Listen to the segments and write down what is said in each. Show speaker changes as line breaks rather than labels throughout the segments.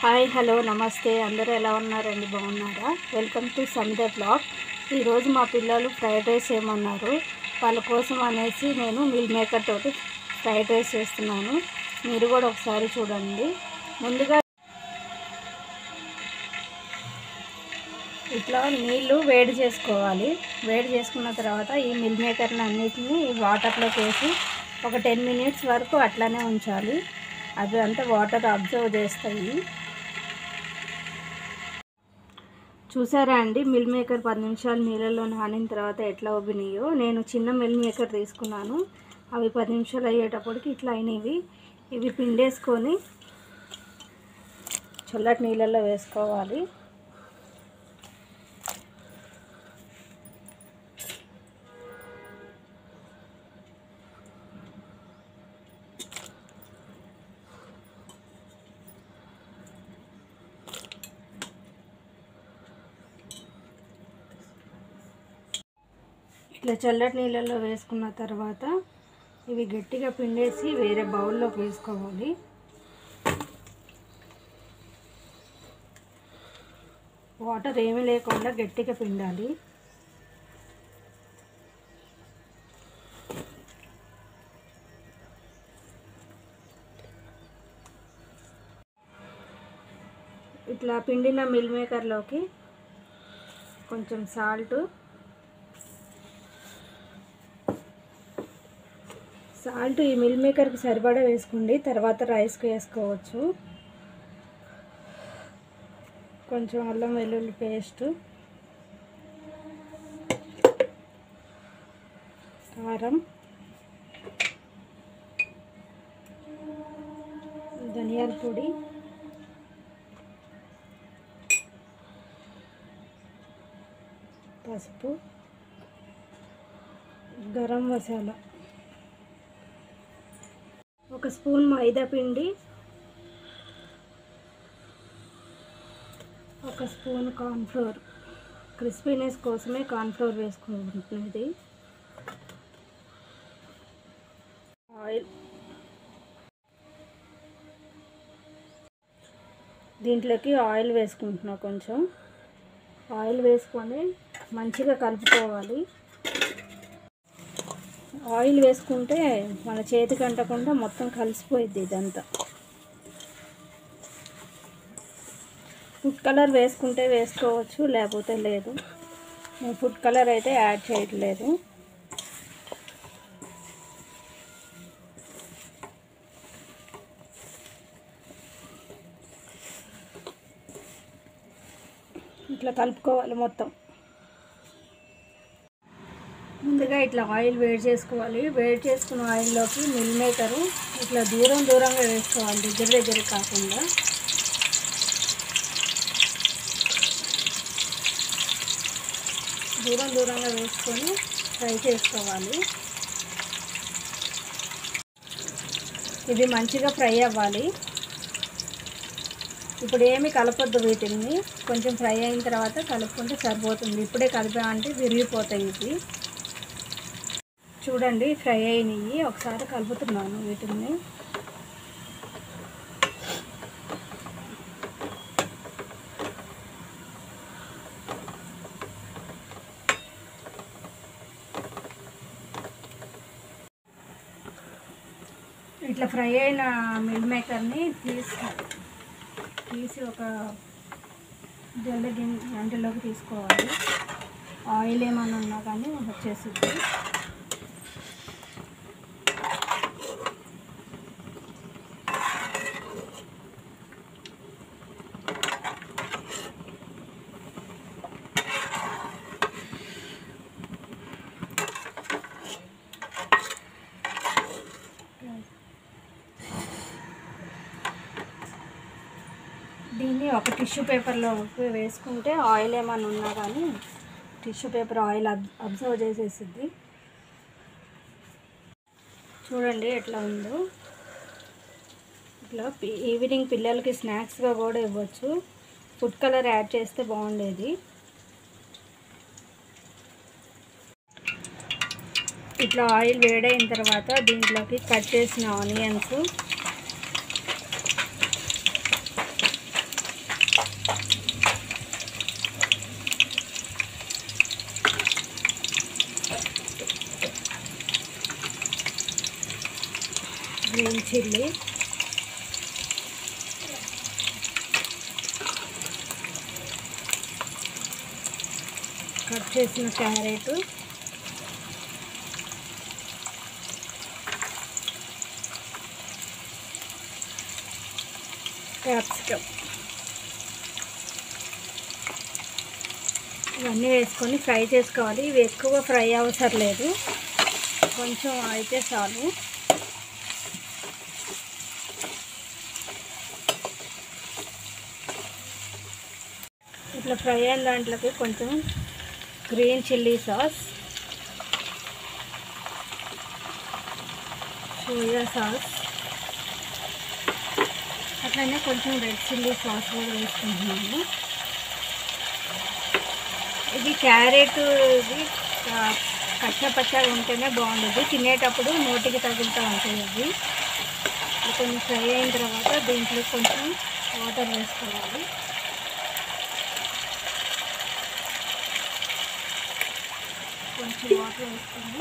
hi hello నమస్తే అందరూ ఎలా ఉన్నారండి బాగున్నారా వెల్కమ్ టు సమిత బ్లాగ్ ఈరోజు మా పిల్లలు ఫ్రైడ్ రైస్ ఏమన్నారు వాళ్ళ కోసం అనేసి నేను మిల్ మేకర్ తోటి ఫ్రైడ్ రైస్ చేస్తున్నాను మీరు కూడా ఒకసారి చూడండి ముందుగా ఇట్లా నీళ్ళు వేడి చేసుకోవాలి వేడి చేసుకున్న తర్వాత ఈ మిల్ మేకర్ని అన్నిటిని వాటర్లోకి వేసి ఒక టెన్ మినిట్స్ వరకు అట్లానే ఉంచాలి అవి అంతా వాటర్ అబ్జర్వ్ చేస్తాయి చూసారా అండి మిల్ మేకర్ పది నిమిషాలు నీళ్ళలో నానిన తర్వాత ఎట్లా ఉబ్బినాయో నేను చిన్న మిల్ మేకర్ తీసుకున్నాను అవి పది నిమిషాలు అయ్యేటప్పటికి ఇట్లా అయినవి ఇవి పిండేసుకొని చల్లటి నీళ్ళల్లో వేసుకోవాలి ఇట్లా చల్లటి నీళ్ళల్లో వేసుకున్న తర్వాత ఇవి గట్టిగా పిండేసి వేరే బౌల్లోకి వేసుకోవాలి వాటర్ ఏమీ లేకుండా గట్టిగా పిండాలి ఇట్లా పిండిన మిల్ మేకర్లోకి కొంచెం సాల్ట్ సాల్ట్ ఈ మిల్ మేకర్కి సరిపడా వేసుకోండి తర్వాత రైస్కి వేసుకోవచ్చు కొంచెం అల్లం వెల్లుల్లి పేస్ట్ కారం ధనియాల పొడి పసుపు గరం మసాలా ఒక స్పూన్ మైదా పిండి ఒక స్పూన్ కార్న్ఫ్లోర్ క్రిస్పీనెస్ కోసమే కార్న్ఫ్లోర్ వేసుకుంటున్నది ఆయిల్ దీంట్లోకి ఆయిల్ వేసుకుంటున్నా కొంచెం ఆయిల్ వేసుకొని మంచిగా కలుపుకోవాలి ఆయిల్ వేసుకుంటే మన చేతికి అంటకుండా మొత్తం కలిసిపోయిద్ది ఇదంతా ఫుడ్ కలర్ వేసుకుంటే వేసుకోవచ్చు లేకపోతే లేదు నేను ఫుడ్ కలర్ అయితే యాడ్ చేయట్లేదు ఇట్లా కలుపుకోవాలి మొత్తం ముందుగా ఇట్లా ఆయిల్ వేడి చేసుకోవాలి వేడి చేసుకున్న ఆయిల్లోకి మిల్ మేకరు ఇట్లా దూరం దూరంగా వేసుకోవాలి దగ్గర దగ్గర కాకుండా దూరం దూరంగా వేసుకొని ఫ్రై చేసుకోవాలి ఇది మంచిగా ఫ్రై అవ్వాలి ఇప్పుడు ఏమి కలపొద్దు వీటిని కొంచెం ఫ్రై అయిన తర్వాత కలుపుకుంటే సరిపోతుంది ఇప్పుడే కలిపామంటే విరిగిపోతాయి ఇవి చూడండి ఫ్రై అయినవి ఒకసారి కలుపుతున్నాను వీటిని ఇట్లా ఫ్రై అయిన మిల్ మేకర్ని తీసి తీసి ఒక జల్ల గిన్నె గంటలోకి తీసుకోవాలి ఆయిల్ ఏమైనా ఉన్నా కానీ వచ్చేస్తుంది దీన్ని ఒక టిష్యూ పేపర్లో వేసుకుంటే ఆయిల్ ఏమైనా ఉన్నా కానీ టిష్యూ పేపర్ ఆయిల్ అబ్ అబ్జర్వ్ చేసేసిద్ది చూడండి ఎట్లా ఉందో ఇట్లా పి- ఈవినింగ్ పిల్లలకి స్నాక్స్గా కూడా ఇవ్వచ్చు ఫుడ్ కలర్ యాడ్ చేస్తే బాగుండేది ఇట్లా ఆయిల్ వేడైన తర్వాత దీంట్లోకి కట్ చేసిన ఆనియన్స్ గ్రీన్ చిల్లీ కట్ చేసిన క్యారెట్ క్యాప్సికమ్ ఇవన్నీ వేసుకొని ఫ్రై చేసుకోవాలి ఇవి ఎక్కువ ఫ్రై అవసరం లేదు కొంచెం అయితే చాలు ఇట్లా ఫ్రై అయిన దాంట్లోకి కొంచెం green chilli sauce soya sauce అట్లనే కొంచెం రెడ్ చిల్లీ సాస్ కూడా వేసుకుంటున్నాము ఇది క్యారెట్ ఇది ఆ, పచ్చ పచ్చగా ఉంటేనే బాగుంటుంది తినేటప్పుడు నోటికి తగులుతూ ఉంటాయి అవి ఇది కొంచెం ఫ్రై అయిన తర్వాత దీంట్లో కొంచెం వాటర్ వేసుకోవాలి కొంచెం వాటర్ వేసుకొని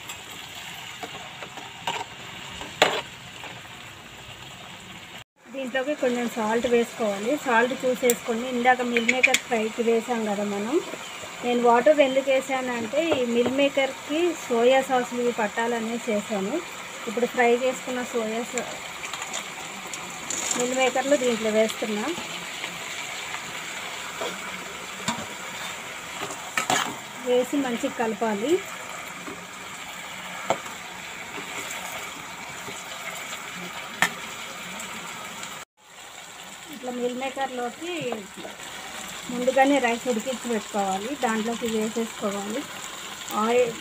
దీంట్లోకి కొంచెం సాల్ట్ వేసుకోవాలి సాల్ట్ చూసేసుకొని ఇందాక మిల్ మేకర్ ఫ్రైకి వేసాం కదా మనం నేను వాటర్ ఎందుకు వేసానంటే ఈ మిల్ మేకర్కి సోయా సాస్ ఇవి పట్టాలనేసి వేసాను ఇప్పుడు ఫ్రై చేసుకున్న సోయా సా మిల్ మేకర్లు దీంట్లో వేస్తున్నా వేసి మంచిగా కలపాలి ఇట్లా మిల్ మేకర్లోకి ముందుగానే రైస్ ఉడికించి పెట్టుకోవాలి దాంట్లోకి వేసేసుకోవాలి ఆయిల్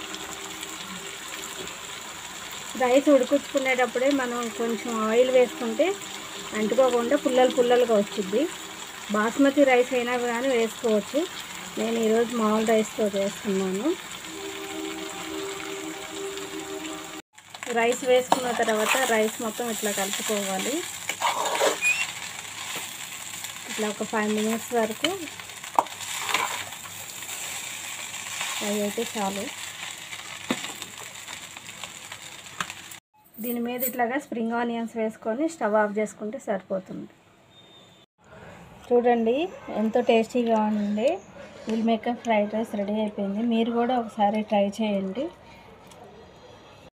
రైస్ ఉడికించుకునేటప్పుడే మనం కొంచెం ఆయిల్ వేసుకుంటే అంటుకోకుండా పుల్లలు పుల్లలుగా వచ్చింది బాస్మతి రైస్ అయినా కానీ వేసుకోవచ్చు నేను ఈరోజు మామూలు రైస్తో వేస్తున్నాను రైస్ వేసుకున్న తర్వాత రైస్ మొత్తం ఇట్లా కలుపుకోవాలి ఇట్లా ఒక ఫైవ్ మినిట్స్ వరకు ఫ్రై అయితే చాలు దీని మీద ఇట్లాగా స్ప్రింగ్ ఆనియన్స్ వేసుకొని స్టవ్ ఆఫ్ చేసుకుంటే సరిపోతుంది చూడండి ఎంతో టేస్టీగా ఉంది meal maker fried rice ready అయిపోయింది మీరు కూడా ఒకసారి ట్రై చేయండి